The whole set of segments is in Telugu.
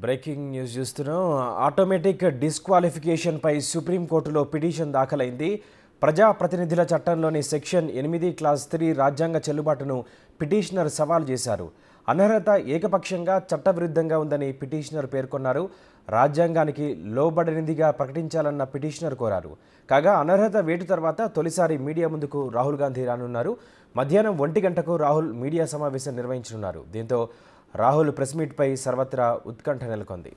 బ్రేకింగ్ న్యూస్ చూస్తున్నాం ఆటోమేటిక్ డిస్క్వాలిఫికేషన్పై సుప్రీంకోర్టులో పిటిషన్ దాఖలైంది ప్రజాప్రతినిధుల చట్టంలోని సెక్షన్ ఎనిమిది క్లాస్ త్రీ రాజ్యాంగ చెల్లుబాటును పిటిషనర్ సవాల్ చేశారు అనర్హత ఏకపక్షంగా చట్టవిరుద్ధంగా ఉందని పిటిషనర్ పేర్కొన్నారు రాజ్యాంగానికి లోబడనిదిగా ప్రకటించాలన్న పిటిషనర్ కోరారు కాగా అనర్హత వేటు తర్వాత తొలిసారి మీడియా ముందుకు రాహుల్ గాంధీ రానున్నారు మధ్యాహ్నం ఒంటి గంటకు రాహుల్ మీడియా సమావేశం నిర్వహించనున్నారు దీంతో రాహుల్ ప్రెస్ మీట్పై సర్వత్రా ఉత్కంఠ నెలకొంది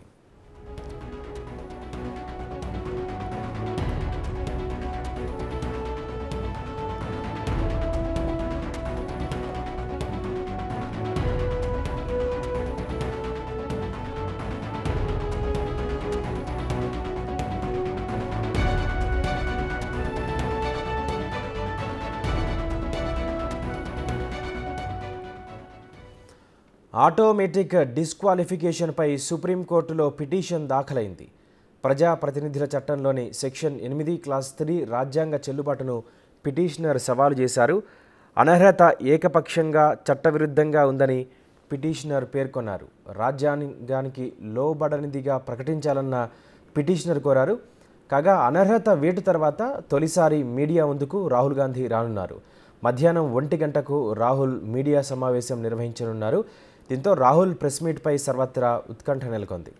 ఆటోమేటిక్ డిస్క్వాలిఫికేషన్పై సుప్రీంకోర్టులో పిటిషన్ దాఖలైంది ప్రజాప్రతినిధుల చట్టంలోని సెక్షన్ ఎనిమిది క్లాస్ త్రీ రాజ్యాంగ చెల్లుబాటును పిటిషనర్ సవాలు చేశారు అనర్హత ఏకపక్షంగా చట్టవిరుద్ధంగా ఉందని పిటిషనర్ పేర్కొన్నారు రాజ్యాంగానికి లోబడనిదిగా ప్రకటించాలన్న పిటిషనర్ కోరారు కాగా అనర్హత వేటు తర్వాత తొలిసారి మీడియా ముందుకు రాహుల్ గాంధీ రానున్నారు మధ్యాహ్నం ఒంటి గంటకు రాహుల్ మీడియా సమావేశం నిర్వహించనున్నారు దీంతో రాహుల్ ప్రెస్ మీట్పై సర్వత్రా ఉత్కంఠ నెలకొంది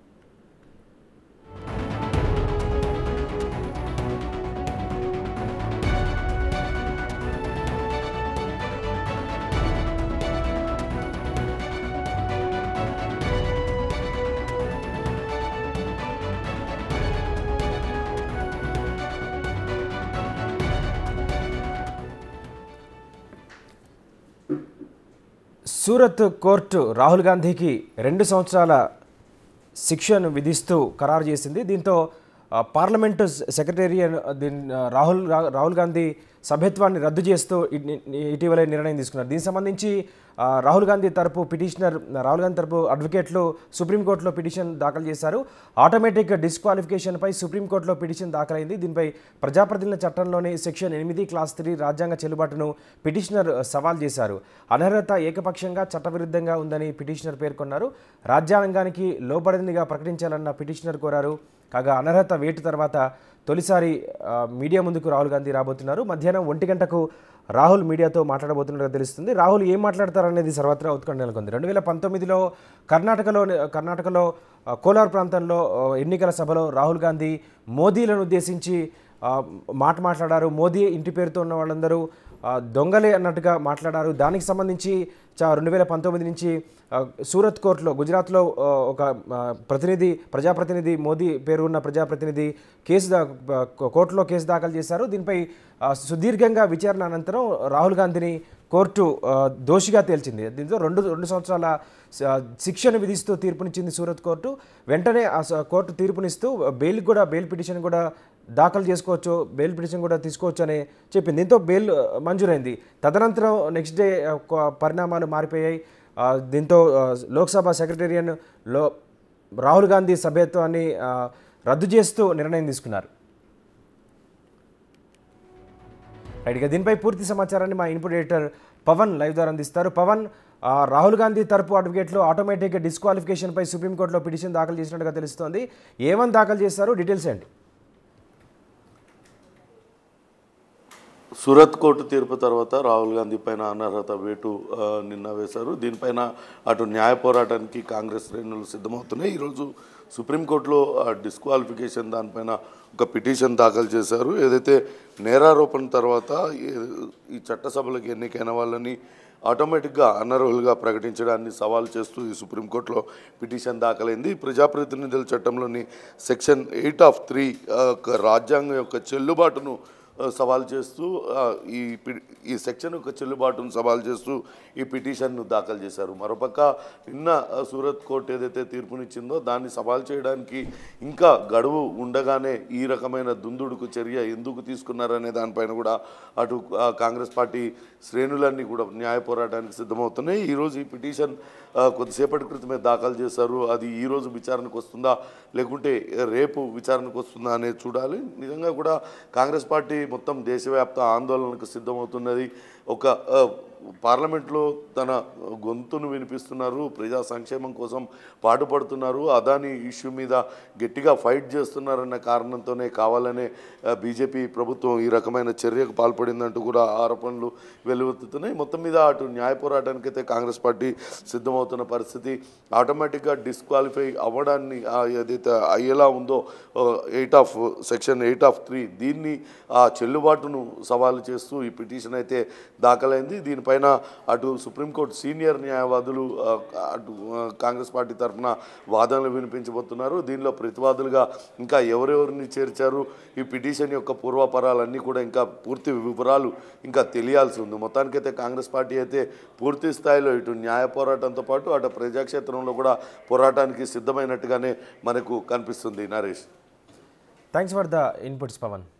సూరత్ కోర్టు రాహుల్ గాంధీకి రెండు సంవత్సరాల శిక్షను విధిస్తూ ఖరారు చేసింది దీంతో ఆ, పార్లమెంటు సెక్రటేరియన్ దీని ఆ, రాహుల్ రా- రాహుల్ గాంధీ సభ్యత్వాన్ని రద్దు చేస్తూ ఇ- ఇ- ఇటీవలే నిర్ణయం తీసుకున్నారు దీనికి సంబంధించి ఆ, రాహుల్ గాంధీ తరపు పిటిషనర్ రాహుల్ గాంధీ తరపు అడ్వకేట్లు సుప్రీంకోర్టులో పిటిషన్ దాఖలు చేశారు ఆటోమేటిక్ డిస్క్వాలిఫికేషన్పై సుప్రీంకోర్టులో పిటిషన్ దాఖలైంది దీనిపై ప్రజాప్రతినిధుల చట్టంలోని సెక్షన్ ఎనిమిది క్లాస్ త్రీ రాజ్యాంగ చెల్లుబాటును పిటిషనర్ సవాల్ చేశారు అనర్హత ఏకపక్షంగా చట్టవిరుద్ధంగా ఉందని పిటిషనర్ పేర్కొన్నారు రాజ్యాంగానికి లోబడిందిగా ప్రకటించాలన్న పిటిషనర్ కోరారు కాగా అనర్హత వేటు తర్వాత తొలిసారి ఆ, మీడియా ముందుకు రాహుల్ గాంధీ రాబోతున్నారు మధ్యాహ్నం ఒంటి గంటకు రాహుల్ మీడియాతో మాట్లాడబోతున్నట్టుగా తెలుస్తుంది రాహుల్ ఏం మాట్లాడతారనేది సర్వత్రా ఉత్కంఠ నెలకొంది రెండు వేల పంతొమ్మిదిలో కర్ణాటకలో కర్ణాటకలో ఆ, కోలార్ ప్రాంతంలో ఆ, ఎన్నికల సభలో రాహుల్ గాంధీ మోదీలను ఉద్దేశించి ఆ, మాట మాట్లాడారు మోదీ ఇంటి పేరుతో ఉన్న వాళ్ళందరూ ఆ, దొంగలే అన్నట్టుగా మాట్లాడారు దానికి సంబంధించి చా రెండు వేల పంతొమ్మిది నుంచి ఆ, సూరత్ కోర్టులో గుజరాత్లో ఆ, ఒక ఆ, ప్రతినిధి ప్రజాప్రతినిధి మోదీ పేరు ఉన్న ప్రజాప్రతినిధి కేసు దా ఆ, కోర్టులో కేసు దాఖలు చేశారు దీనిపై ఆ, సుదీర్ఘంగా విచారణ అనంతరం రాహుల్ గాంధీని కోర్టు ఆ, దోషిగా తేల్చింది దీంతో రెండు రెండు సంవత్సరాల స- శిక్షను విధిస్తూ తీర్పునిచ్చింది సూరత్ కోర్టు వెంటనే ఆ స- కోర్టు తీర్పునిస్తూ బెయిల్ కూడా బెయిల్ పిటిషన్ కూడా దాఖలు చేసుకోవచ్చు బెయిల్ పిటిషన్ కూడా తీసుకోవచ్చు అని చెప్పింది దీంతో బెయిల్ ఆ, మంజూరైంది తదనంతరం నెక్స్ట్ డే ఆ, కొ- పరిణామాలు మారిపోయాయి ఆ, దీంతో ఆ, లోక్సభ సెక్రటేరియన్ లో రాహుల్ గాంధీ సభ్యత్వాన్ని ఆ, రద్దు చేస్తూ నిర్ణయం తీసుకున్నారు రైట్ ఇక దీనిపై పూర్తి సమాచారాన్ని మా ఇన్పుట్ ఎడిటర్ పవన్ లైవ్ ద్వారా అందిస్తారు పవన్ ఆ, రాహుల్ గాంధీ తరపు అడ్వకేట్లు ఆటోమేటిక్ డిస్క్వాలిఫికేషన్పై సుప్రీంకోర్టులో పిటిషన్ దాఖలు చేసినట్టుగా తెలుస్తోంది ఏమని దాఖలు చేస్తారు డీటెయిల్స్ ఏంటి సూరత్ కోర్టు తీర్పు తర్వాత రాహుల్ గాంధీ పైన అనర్హత వేటు ఆ, నిన్న వేశారు దీనిపైన అటు న్యాయ పోరాటానికి కాంగ్రెస్ శ్రేణులు సిద్ధమవుతున్నాయి ఈరోజు సుప్రీంకోర్టులో ఆ, డిస్క్వాలిఫికేషన్ దానిపైన ఒక పిటిషన్ దాఖలు చేశారు ఏదైతే నేరారోపణ తర్వాత ఈ- ఈ చట్టసభలకు ఎన్నికైన వాళ్ళని ఆటోమేటిక్గా అనర్హులుగా ప్రకటించడాన్ని సవాల్ చేస్తూ ఈ సుప్రీంకోర్టులో పిటిషన్ దాఖలైంది ప్రజాప్రతినిధుల చట్టంలోని సెక్షన్ ఎయిట్ ఆఫ్ త్రీ రాజ్యాంగం యొక్క చెల్లుబాటును ఆ, సవాల్ చేస్తూ ఆ, ఈ పి- ఈ సెక్షన్ యొక్క చెల్లుబాటును సవాల్ చేస్తూ ఈ పిటిషన్ను దాఖలు చేశారు మరోపక్క నిన్న ఆ, సూరత్ కోర్టు ఏదైతే తీర్పునిచ్చిందో దాన్ని సవాల్ చేయడానికి ఇంకా గడువు ఉండగానే ఈ రకమైన దుందుడుకు చర్య ఎందుకు తీసుకున్నారనే దానిపైన కూడా అటు ఆ, కాంగ్రెస్ పార్టీ శ్రేణులన్నీ కూడా న్యాయ పోరాటానికి సిద్ధమవుతున్నాయి ఈరోజు ఈ పిటిషన్ ఆ, కొద్దిసేపటి క్రితమే దాఖలు చేశారు అది ఈ రోజు విచారణకు వస్తుందా లేకుంటే రేపు విచారణకు వస్తుందా అనేది చూడాలి నిజంగా కూడా కాంగ్రెస్ పార్టీ మొత్తం దేశవ్యాప్త ఆందోళనకు సిద్ధమవుతున్నది ఒక ఆ, పార్లమెంట్లో తన గొంతును వినిపిస్తున్నారు ప్రజా సంక్షేమం కోసం పాటుపడుతున్నారు అదాని ఇష్యూ మీద గట్టిగా ఫైట్ చేస్తున్నారన్న కారణంతోనే కావాలనే ఆ, బీజేపీ ప్రభుత్వం ఈ రకమైన చర్యకు పాల్పడిందంటూ కూడా ఆరోపణలు వెలువెత్తుతున్నాయి మొత్తం మీద అటు న్యాయ పోరాటానికైతే కాంగ్రెస్ పార్టీ సిద్ధమవుతున్న పరిస్థితి ఆటోమేటిక్గా డిస్క్వాలిఫై అవ్వడాన్ని ఆ, ఏదైతే అయ్యేలా ఉందో eight of section eight of three దీన్ని ఆ చెల్లుబాటును సవాలు చేస్తూ ఈ పిటిషన్ అయితే దాఖలైంది దీనిపైన అటు సుప్రీంకోర్టు సీనియర్ న్యాయవాదులు ఆ, అటు ఆ, కాంగ్రెస్ పార్టీ తరఫున వాదనలు వినిపించబోతున్నారు దీనిలో ప్రతివాదులుగా ఇంకా ఎవరెవరిని చేర్చారు ఈ పిటిషన్ యొక్క పూర్వపరాలన్నీ కూడా ఇంకా పూర్తి వివరాలు ఇంకా తెలియాల్సి ఉంది మొత్తానికైతే కాంగ్రెస్ పార్టీ అయితే పూర్తి స్థాయిలో ఇటు న్యాయ పోరాటంతో పాటు అటు ప్రజాక్షేత్రంలో కూడా పోరాటానికి సిద్ధమైనట్టుగానే మనకు కనిపిస్తుంది Naresh thanks for the inputs Pawan